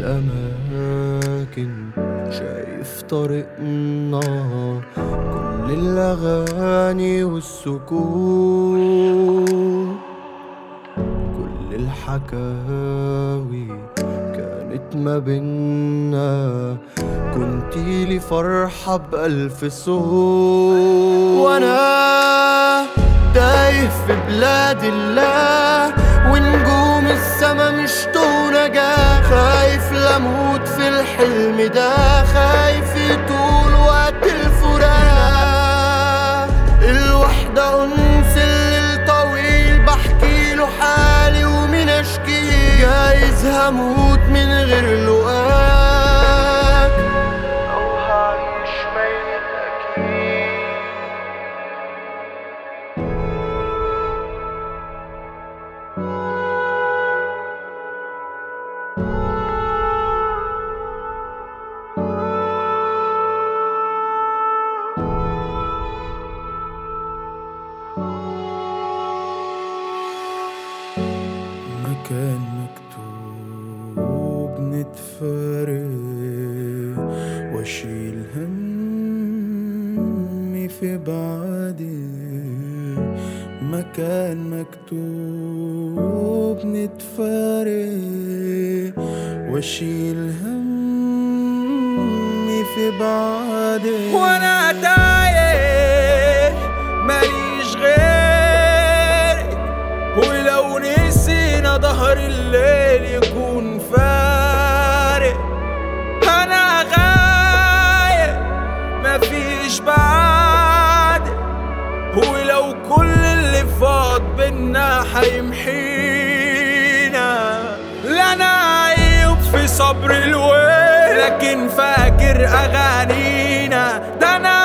الأماكن شايف طريقنا كل الأغاني والسكوت كل الحكاوي كانت ما بينا كنتي لي فرحة بألف صوت وأنا تايه في بلاد الله ونجوم السما مش نجاة خايف لموت في الحلم ده خايف يطول وقت الفراق الوحدة أنس الليل طويل بحكي له حالي ومن أشكيه جايز هموت من غير لقاك أو هعيش ميت أكيد مكان مكتوب نتفارق واشيل همي في بعدي مكان مكتوب نتفارق واشيل همي في بعدي وانا تايه ماليش غيرك ولو نسينا ظهر الليل يكون فارق انا غايب مفيش بعد ولو كل اللي فاض بينا حيمحينا لا انا عيب في صبر الويل لكن فاكر اغانينا ده انا